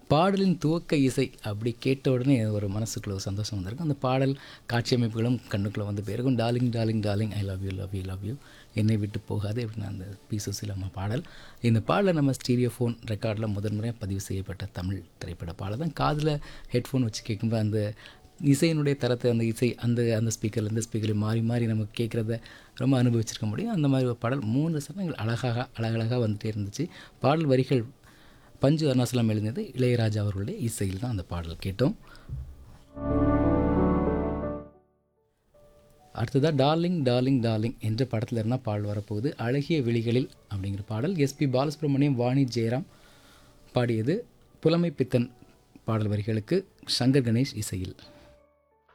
பாடலின் துவக்க இசை அப்படி கேட்ட உடனே ஒரு மனசுக்குள்ள ஒரு சந்தோஷம் வந்திருக்கும் அந்த பாடல் காட்சி அமைப்புகளும் கண்ணுக்குள்ளே வந்து போயிருக்கும் darling darling darling I love you love you love you என்னை விட்டு போகாது அப்படின்னு அந்த பி சுசிலம்மா பாடல் இந்த பாடலை நம்ம ஸ்டீரியோ ஃபோன் ரெக்கார்டில் முதன்முறையாக பதிவு செய்யப்பட்ட தமிழ் திரைப்பட பாடல் தான் காதில் ஹெட்ஃபோன் வச்சு கேட்கும்போது அந்த இசையினுடைய தரத்தை அந்த இசை அந்த அந்த ஸ்பீக்கர்ல இந்த ஸ்பீக்கரில் மாறி மாறி நமக்கு கேட்குறத ரொம்ப அனுபவிச்சிருக்க முடியும் அந்த மாதிரி ஒரு பாடல் மூணு சரணங்கள் அழகாக அழகழகாக வந்துட்டே இருந்துச்சு பாடல் வரிகள் பஞ்சு அருணாசலம் எழுதியது இளையராஜா அவர்களுடைய இசையில் தான் அந்த பாடல் கேட்டோம் அடுத்ததாக டார்லிங் டார்லிங் டார்லிங் என்ற படத்தில் இருந்தால் பாடல் வரப்போகுது அழகிய விழிகளில் அப்படிங்கிற பாடல் எஸ்பி பாலசுப்ரமணியம் வாணி ஜெயராம் பாடியது புலமை பித்தன் பாடல் வரிகளுக்கு சங்கர் கணேஷ் இசையில்